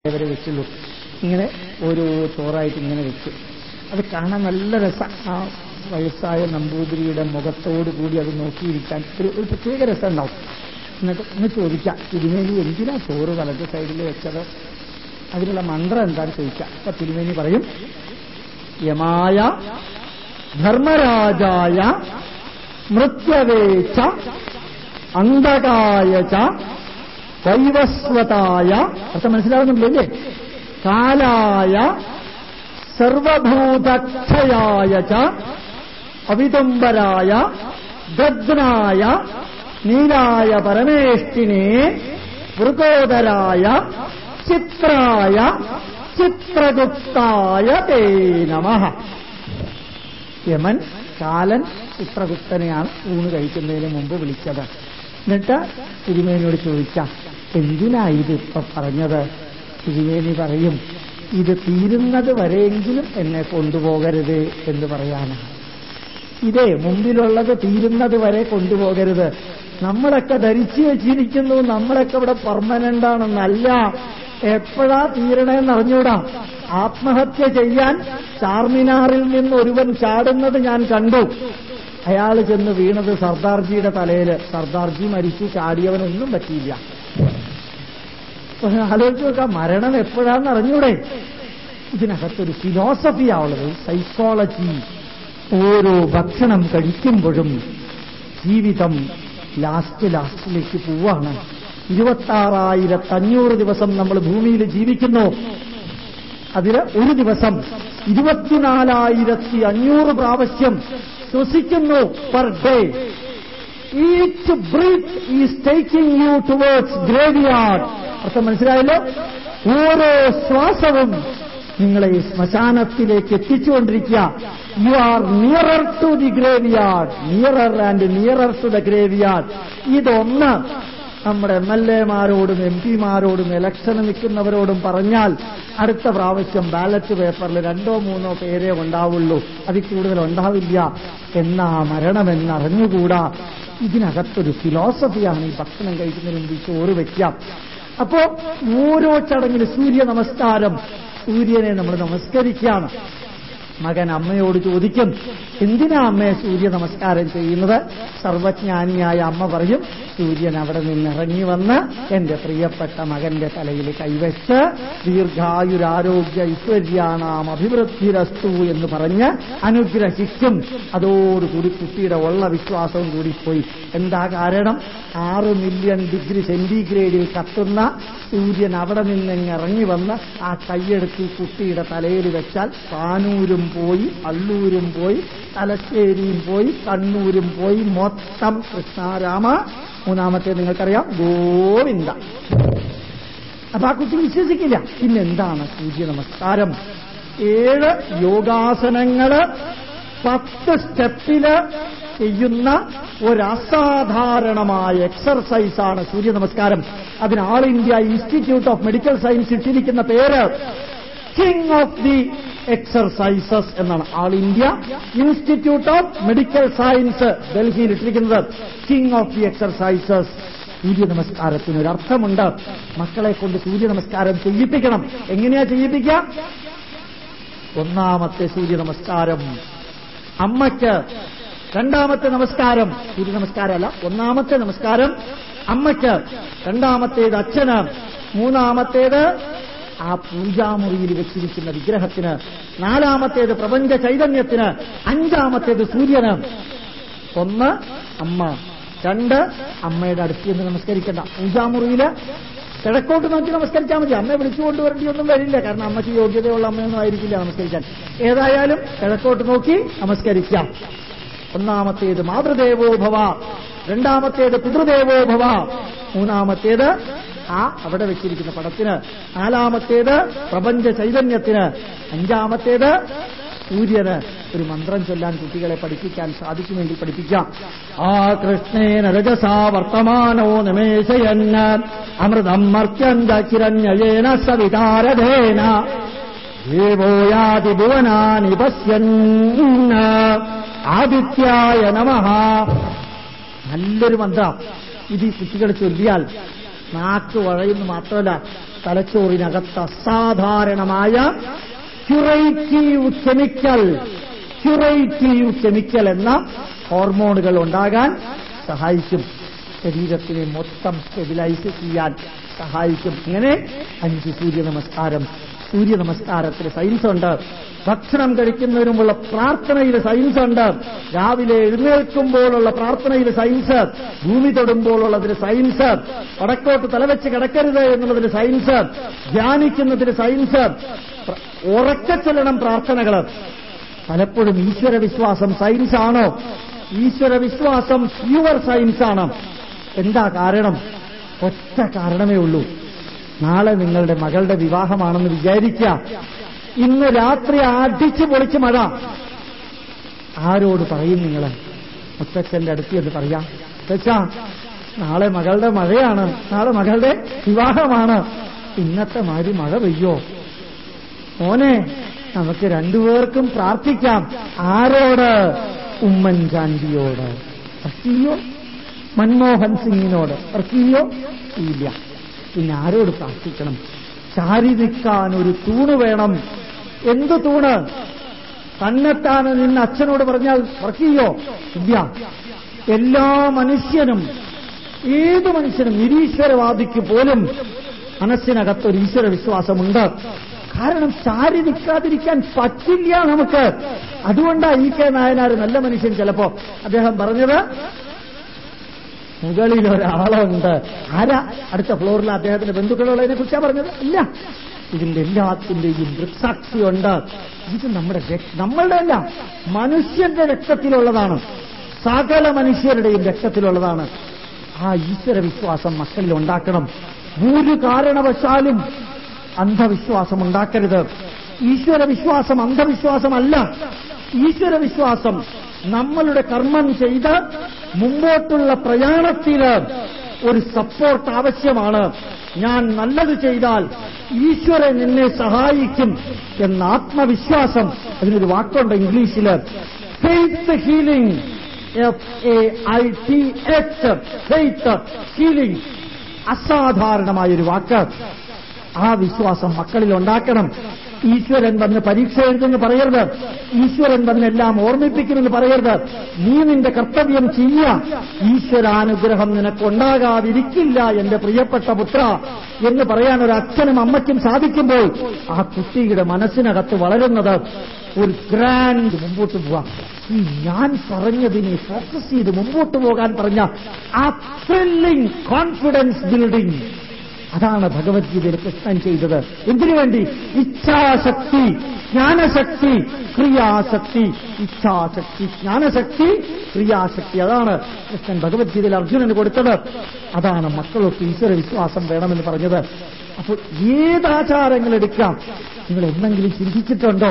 വരെ വെച്ചുള്ളൂ ഇങ്ങനെ ഓരോ ചോറായിട്ട് ഇങ്ങനെ വെച്ചു അത് കാണാൻ നല്ല രസം ആ വയസ്സായ നമ്പൂതിരിയുടെ മുഖത്തോട് കൂടി അത് നോക്കിയിരിക്കാൻ ഒരു ഒരു പ്രത്യേക രസം ഉണ്ടാവും എന്നിട്ട് ഒന്ന് ചോദിക്കാം തിരുമേനി എന്തിനാ ചോറ് വലത് സൈഡിൽ വെച്ചത് അതിനുള്ള മന്ത്രം എന്താന്ന് ചോദിക്കാം അപ്പൊ തിരുമേനി പറയും യമായ ധർമ്മരാജായ മൃത്യവേച്ച അന്ധകായ ച വൈവസ്വതായ അർത്ഥം മനസ്സിലാവുന്നുണ്ടല്ലേ കാലായ സർവഭൂതക്ഷയായ ച അവിതുംബരായ ദഗ്നായ നീലായ പരമേഷ്ഠിനെ വൃകോദരായ ചിത്രായ ചിത്രഗുപ്തായ തേ നമ യമൻ കാലൻ ചിത്രഗുപ്തനെയാണ് ഊണ് കഴിക്കുന്നതിന് മുമ്പ് വിളിച്ചത് എന്നിട്ട് തിരുമേനിയോട് ചോദിക്കാം എന്തിനാ ഇത് ഇപ്പൊ പറഞ്ഞത് തിരുമേനി പറയും ഇത് തീരുന്നത് വരെയെങ്കിലും എന്നെ കൊണ്ടുപോകരുത് എന്ന് പറയാനാണ് ഇതേ മുമ്പിലുള്ളത് തീരുന്നത് വരെ കൊണ്ടുപോകരുത് നമ്മളൊക്കെ ധരിച്ചു വെച്ചിരിക്കുന്നു നമ്മളൊക്കെ ഇവിടെ പെർമനന്റ് ആണെന്നല്ല എപ്പോഴാ തീരണേന്ന് അറിഞ്ഞൂടാ ആത്മഹത്യ ചെയ്യാൻ ചാർമിനാറിൽ നിന്ന് ഒരുവൻ ചാടുന്നത് ഞാൻ കണ്ടു അയാൾ ചെന്ന് വീണത് സർദാർജിയുടെ തലയിൽ സർദാർജി മരിച്ചു ചാടിയവനൊന്നും പറ്റിയില്ല ആലോചിച്ച് നോക്കാം മരണം എപ്പോഴാന്ന് അറിഞ്ഞൂടെ ഇതിനകത്തൊരു ഫിലോസഫിയാവുള്ളത് സൈക്കോളജി ഓരോ ഭക്ഷണം കഴിക്കുമ്പോഴും ജീവിതം ലാസ്റ്റ് ലാസ്റ്റിലേക്ക് പോവാണ് ഇരുപത്താറായിരത്തി അഞ്ഞൂറ് ദിവസം നമ്മൾ ഭൂമിയിൽ ജീവിക്കുന്നു അതിന് ഒരു ദിവസം ഇരുപത്തിനാലായിരത്തി അഞ്ഞൂറ് പ്രാവശ്യം ശ്വസിക്കുന്നു per day each breath is taking you towards graveyard അർത്ഥം മനസ്സിലായല്ലോ ഓരോ ശ്വാസവും നിങ്ങളെ ശ്മശാനത്തിലേക്ക് എത്തിച്ചുകൊണ്ടിരിക്കുക you are nearer to the graveyard nearer and nearer to the graveyard ഇതൊന്ന് നമ്മുടെ എം എൽ എമാരോടും എം പിമാരോടും ഇലക്ഷന് നിൽക്കുന്നവരോടും പറഞ്ഞാൽ അടുത്ത പ്രാവശ്യം ബാലറ്റ് പേപ്പറിൽ രണ്ടോ മൂന്നോ പേരേ ഉണ്ടാവുള്ളൂ അതിൽ കൂടുതൽ ഉണ്ടാവില്ല എന്നാ മരണമെന്ന് അറിഞ്ഞുകൂടാ ഇതിനകത്തൊരു ഫിലോസഫിയാണ് ഈ ഭക്ഷണം കഴിക്കുന്നതിന് മുമ്പ് ഈ ചോറ് വയ്ക്കാം അപ്പോ ഓരോ ചടങ്ങിൽ സൂര്യ നമസ്കാരം സൂര്യനെ നമ്മൾ നമസ്കരിക്കുകയാണ് മകൻ അമ്മയോട് ചോദിക്കും എന്തിനാ അമ്മയെ സൂര്യ നമസ്കാരം ചെയ്യുന്നത് സർവജ്ഞാനിയായ അമ്മ പറയും സൂര്യൻ അവിടെ നിന്ന് ഇറങ്ങി വന്ന് എന്റെ പ്രിയപ്പെട്ട മകന്റെ തലയിൽ കൈവച്ച് ദീർഘായുരാരോഗ്യ ഐശ്വര്യാണാം അഭിവൃദ്ധിരസ്തു എന്ന് പറഞ്ഞ് അനുഗ്രഹിക്കും അതോടുകൂടി കുട്ടിയുടെ ഉള്ള വിശ്വാസവും കൂടി പോയി എന്താ കാരണം ആറ് മില്യൺ ഡിഗ്രി സെന്റിഗ്രേഡിൽ കത്തുന്ന സൂര്യൻ അവിടെ നിന്ന് ഇറങ്ങി വന്ന് ആ കൈയെടുത്ത് ഈ കുട്ടിയുടെ തലയിൽ വെച്ചാൽ പാനൂരും പോയി അള്ളൂരും പോയി തലശ്ശേരിയും പോയി കണ്ണൂരും പോയി മൊത്തം കൃഷ്ണാരാമ മൂന്നാമത്തെ നിങ്ങൾക്കറിയാം ഗോവിന്ദ അപ്പൊ ആ കുട്ടി വിശ്വസിക്കില്ല പിന്നെന്താണ് സൂര്യ നമസ്കാരം ഏഴ് യോഗാസനങ്ങള് പത്ത് സ്റ്റെപ്പില് ചെയ്യുന്ന ഒരസാധാരണമായ എക്സർസൈസാണ് സൂര്യ നമസ്കാരം അതിന് all India institute of medical science ഇട്ടിരിക്കുന്ന പേര് കിങ് ഓഫ് ദി എക്സർസൈസസ് എന്നാണ് all India institute of medical science ഡൽഹിയിൽ ഇട്ടിരിക്കുന്നത് king of the exercises Surya നമസ്കാരത്തിന് ഒരു അർത്ഥമുണ്ട് മക്കളെ കൊണ്ട് സൂര്യ നമസ്കാരം ചെയ്യിപ്പിക്കണം എങ്ങനെയാ ചെയ്യിപ്പിക്കുക ഒന്നാമത്തെ സൂര്യ നമസ്കാരം അമ്മയ്ക്ക് രണ്ടാമത്തെ നമസ്കാരം സൂര്യ നമസ്കാരമല്ല ഒന്നാമത്തെ നമസ്കാരം അമ്മയ്ക്ക് രണ്ടാമത്തേത് അച്ഛന് മൂന്നാമത്തേത് ആ പൂജാമുറിയിൽ വെച്ചിരിക്കുന്ന വിഗ്രഹത്തിന് നാലാമത്തേത് പ്രപഞ്ച ചൈതന്യത്തിന് അഞ്ചാമത്തേത് സൂര്യന് ഒന്ന് അമ്മ രണ്ട് അമ്മയുടെ അടുത്ത് നിന്ന് നമസ്കരിക്കണ്ട പൂജാമുറിയില് കിഴക്കോട്ട് നോക്കി നമസ്കരിച്ചാൽ മതി അമ്മയെ വിളിച്ചു കൊണ്ടുവരേണ്ടി ഒന്നും വരില്ല കാരണം അമ്മയ്ക്ക് യോഗ്യതയുള്ള അമ്മയൊന്നും ആയിരിക്കില്ല നമസ്കരിക്കാൻ ഏതായാലും കിഴക്കോട്ട് നോക്കി നമസ്കരിക്കാം ഒന്നാമത്തേത് മാതൃദേവോ ഭവ രണ്ടാമത്തേത് പിതൃദേവോ ഭവ മൂന്നാമത്തേത് ആ അവിടെ വെച്ചിരിക്കുന്ന പടത്തിന് നാലാമത്തേത് പ്രപഞ്ച ചൈതന്യത്തിന് അഞ്ചാമത്തേത് സൂര്യന് ഒരു മന്ത്രം ചൊല്ലാൻ കുട്ടികളെ പഠിപ്പിക്കാൻ സാധിക്കുമെങ്കിൽ പഠിപ്പിക്കാം ആ കൃഷ്ണേന രജസാ വർത്തമാനോ നിമേശയന്ന അമൃതം മർത്യന്തകിരണ്യേന സവിതാരഥേന ദേവോ യാതി ഭുവനാനി പശ്യന്ന ആദിത്യായ നമഃ നല്ലൊരു മന്ത്രം ഇത് ഈ കുട്ടികൾ ചൊല്ലിയാൽ നാക്ക് വഴയുന്നു മാത്രമല്ല തലച്ചോറിനകത്ത് അസാധാരണമായ ക്യുറേറ്റീവ് കെമിക്കൽ ക്യുറേറ്റീവ് കെമിക്കൽ എന്ന ഹോർമോണുകൾ ഉണ്ടാകാൻ സഹായിക്കും ശരീരത്തിനെ മൊത്തം സ്റ്റെബിലൈസ് ചെയ്യാൻ സഹായിക്കും ഇങ്ങനെ അഞ്ച് സൂര്യ നമസ്കാരം സൂര്യ നമസ്കാരത്തിന് സയൻസ് ഉണ്ട് ഭക്ഷണം കഴിക്കുന്നതിനുമുള്ള പ്രാർത്ഥനയിൽ സയൻസ് ഉണ്ട് രാവിലെ എഴുന്നേൽക്കുമ്പോഴുള്ള പ്രാർത്ഥനയിൽ സയൻസ് ഭൂമി തൊടുമ്പോഴുള്ളതിന് സയൻസ് വടക്കോട്ട് തലവെച്ച് കിടക്കരുത് എന്നുള്ളതിന് സയൻസ് ധ്യാനിക്കുന്നതിന് സയൻസ് പ്ര- ഉറക്കെ ചൊല്ലണം പ്രാർത്ഥനകൾ പലപ്പോഴും ഈശ്വര വിശ്വാസം സയൻസ് ആണോ ഈശ്വര വിശ്വാസം പ്യുവർ സയൻസ് ആണ് എന്താ കാരണം ഒറ്റ കാരണമേ ഉള്ളൂ നാളെ നിങ്ങളുടെ മകളുടെ വിവാഹമാണെന്ന് വിചാരിക്കുക ഇന്ന് രാത്രി അടിച്ചു പൊളിച്ച് മഴ ആരോട് പറയും നിങ്ങൾ മുത്തച്ഛന്റെ അടുത്ത് എന്ന് പറയാം മുത്തച്ഛാ നാളെ മകളുടെ മഴയാണ് നാളെ മകളുടെ വിവാഹമാണ് ഇന്നത്തെ മാതിരി മഴ പെയ്യോ മോനെ നമുക്ക് രണ്ടുപേർക്കും പ്രാർത്ഥിക്കാം ആരോട് ഉമ്മൻചാണ്ടിയോട് വർക്കിയോ മൻമോഹൻ സിംഗിനോട് വർക്കിയോ ഇല്ല പിന്നെ ആരോട് പ്രാർത്ഥിക്കണം ചാരി നിൽക്കാൻ ഒരു തൂണ് വേണം എന്ത് തൂണ് തന്നെത്താന് നിന്ന് അച്ഛനോട് പറഞ്ഞാൽ വർക്കിയോ ഇല്ല എല്ലാ മനുഷ്യനും ഏത് മനുഷ്യനും നിരീശ്വരവാദിക്ക് പോലും മനസ്സിനകത്തൊരു ഈശ്വര വിശ്വാസമുണ്ട് കാരണം ചാരി നിൽക്കാതിരിക്കാൻ പറ്റില്ല നമുക്ക് അതുകൊണ്ടാ ഇ കെ നായനാർ നല്ല മനുഷ്യൻ ചിലപ്പോ അദ്ദേഹം പറഞ്ഞത് മുകളിൽ ഒരാളുണ്ട് ആരാ അടുത്ത ഫ്ലോറിൽ അദ്ദേഹത്തിന്റെ ബന്ധുക്കളുള്ളതിനെ കുറിച്ചാ പറഞ്ഞത് ഇല്ല ഇതിന്റെ എല്ലാത്തിന്റെയും ദൃക്സാക്ഷിയുണ്ട് ഇത് നമ്മുടെ രക്ത- നമ്മളുടെ അല്ല മനുഷ്യന്റെ രക്തത്തിലുള്ളതാണ് സകല മനുഷ്യരുടെയും രക്തത്തിലുള്ളതാണ് ആ ഈശ്വര വിശ്വാസം മക്കളിൽ ഉണ്ടാക്കണം ഒരു കാരണവശാലും അന്ധവിശ്വാസം ഉണ്ടാക്കരുത് ഈശ്വര വിശ്വാസം അന്ധവിശ്വാസമല്ല ഈശ്വര വിശ്വാസം നമ്മളുടെ കർമ്മം ചെയ്ത് മുമ്പോട്ടുള്ള പ്രയാണത്തിന് ഒരു സപ്പോർട്ട് ആവശ്യമാണ് ഞാൻ നല്ലത് ചെയ്താൽ ഈശ്വരൻ എന്നെ സഹായിക്കും എന്ന ആത്മവിശ്വാസം അതിനൊരു വാക്കുണ്ട് ഇംഗ്ലീഷില് faith healing F A I T H faith healing അസാധാരണമായൊരു വാക്ക് ആ വിശ്വാസം മക്കളിൽ ഉണ്ടാക്കണം ഈശ്വരൻ വന്ന് പരീക്ഷ എഴുതെന്ന് പറയരുത് ഈശ്വരൻ വന്ന് എല്ലാം ഓർമ്മിപ്പിക്കുമെന്ന് പറയരുത് നീ നിന്റെ കർത്തവ്യം ചെയ്യുക ഈശ്വരാനുഗ്രഹം നിനക്കുണ്ടാകാതിരിക്കില്ല എന്റെ പ്രിയപ്പെട്ട പുത്ര എന്ന് പറയാൻ ഒരു അച്ഛനും അമ്മയ്ക്കും സാധിക്കുമ്പോൾ ആ കുട്ടിയുടെ മനസ്സിനകത്ത് വളരുന്നത് ഒരു ഗ്രാൻഡ് മുമ്പോട്ട് പോവാം ഈ ഞാൻ പറഞ്ഞതിനെ ഫോക്കസ് ചെയ്ത് മുമ്പോട്ട് പോകാൻ പറഞ്ഞ ആ ത്രില്ലിംഗ് കോൺഫിഡൻസ് ബിൽഡിംഗ് അതാണ് ഭഗവത്ഗീതയിൽ കൃഷ്ണൻ ചെയ്തത് എന്തിനു വേണ്ടി ഇച്ഛാശക്തി ജ്ഞാനശക്തി ക്രിയാശക്തി ഇച്ഛാശക്തി ജ്ഞാനശക്തി ക്രിയാശക്തി അതാണ് കൃഷ്ണൻ ഭഗവത്ഗീതയിൽ അർജുനന് കൊടുത്തത് അതാണ് മക്കളൊക്കെ ഈശ്വര വിശ്വാസം വേണമെന്ന് പറഞ്ഞത് അപ്പോൾ ഏത് ആചാരങ്ങൾ എടുക്കാം നിങ്ങൾ എന്തെങ്കിലും ചിന്തിച്ചിട്ടുണ്ടോ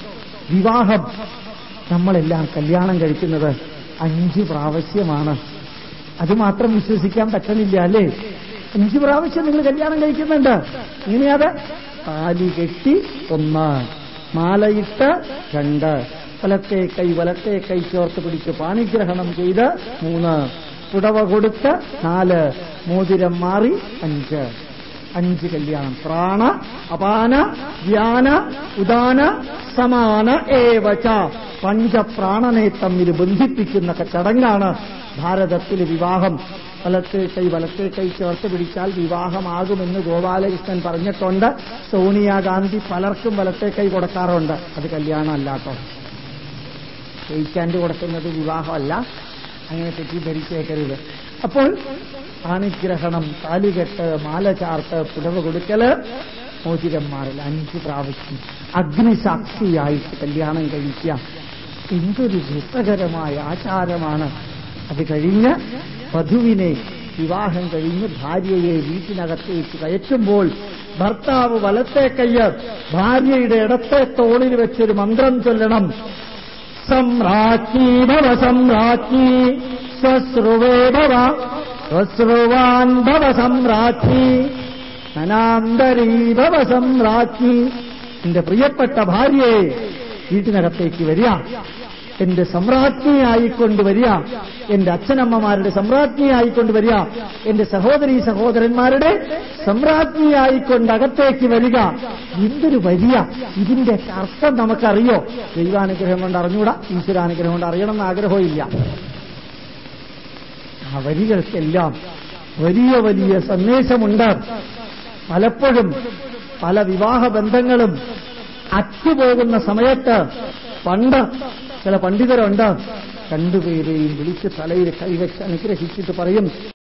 വിവാഹം നമ്മളെല്ലാം കല്യാണം കഴിക്കുന്നത് അഞ്ച് പ്രാവശ്യമാണ് അത് മാത്രം വിശ്വസിക്കാൻ പറ്റണില്ല അല്ലേ അഞ്ച് പ്രാവശ്യം നിങ്ങൾ കല്യാണം കഴിക്കുന്നുണ്ട് ഇങ്ങനെയത് താലി കെട്ടി ഒന്ന് മാലയിട്ട് രണ്ട് വലത്തെ കൈ വലത്തെ കൈ ചേർത്ത് പിടിച്ച് പാണിഗ്രഹണം ചെയ്ത് മൂന്ന് പുടവ കൊടുത്ത് നാല് മോതിരം മാറി അഞ്ച് അഞ്ച് കല്യാണം പ്രാണ അപാന വ്യാന ഉദാന സമാന ഏവച പഞ്ചപ്രാണനെ തമ്മിൽ ബന്ധിപ്പിക്കുന്ന ചടങ്ങാണ് ഭാരതത്തിലെ വിവാഹം വലത്തെ കൈ വലത്തെ കൈ ചേർത്ത് പിടിച്ചാൽ വിവാഹമാകുമെന്ന് ഗോപാലകൃഷ്ണൻ പറഞ്ഞിട്ടുണ്ട് സോണിയാഗാന്ധി പലർക്കും വലത്തെ കൈ കൊടുക്കാറുണ്ട് അത് കല്യാണമല്ല കേട്ടോ ജയിക്കാണ്ട് കൊടുക്കുന്നത് വിവാഹമല്ല അങ്ങനെ തെറ്റിദ്ധരിച്ചേക്കരുത് അപ്പോൾ പാണിഗ്രഹണം താലികെട്ട് മാല ചാർത്ത് പുടവ കൊടുക്കല് മോതിരന്മാരിൽ അഞ്ച് പ്രാവശ്യം അഗ്നിസാക്ഷിയായിട്ട് കല്യാണം കഴിക്കുക എന്തൊരു രസകരമായ ആചാരമാണ് അത് കഴിഞ്ഞ് വധുവിനെ വിവാഹം കഴിഞ്ഞ് ഭാര്യയെ വീട്ടിനകത്തേക്ക് കയറ്റുമ്പോൾ ഭർത്താവ് വലത്തെ കയ്യ് ഭാര്യയുടെ ഇടത്തെ തോളിൽ വെച്ചൊരു മന്ത്രം ചൊല്ലണം സമ്രാജ്ഞി ഭവ സമ്രാജ്ഞി സ്വശ്രുവേ ഭവ സ്വശ്രുവാൻ ഭവ സമ്രാജ്ഞി നനാന്തരീ ഭവ സമ്രാജ്ഞി എന്റെ പ്രിയപ്പെട്ട ഭാര്യയെ വീട്ടിനകത്തേക്ക് വരിക എന്റെ സമ്രാജ്ഞിയായിക്കൊണ്ട് വരിക എന്റെ അച്ഛനമ്മമാരുടെ സമ്രാജ്ഞിയായിക്കൊണ്ട് വരിക എന്റെ സഹോദരി സഹോദരന്മാരുടെ സമ്രാജ്ഞിയായിക്കൊണ്ട് അകത്തേക്ക് വരിക എന്തൊരു വലിയ ഇതിന്റെ അർത്ഥം നമുക്കറിയോ ദൈവാനുഗ്രഹം കൊണ്ട് അറിഞ്ഞൂടാ ഈശ്വരാനുഗ്രഹം കൊണ്ട് അറിയണം എന്ന് ആഗ്രഹവും ഇല്ല ആ വരികൾക്കെല്ലാം വലിയ വലിയ സന്ദേശമുണ്ട് പലപ്പോഴും പല വിവാഹ ബന്ധങ്ങളും അറ്റുപോകുന്ന സമയത്ത് പണ്ട് ചില പണ്ഡിതരുണ്ട് രണ്ടുപേരെയും വിളിച്ച് തലയിൽ കൈവച്ച് അനുഗ്രഹിച്ചിട്ട് പറയും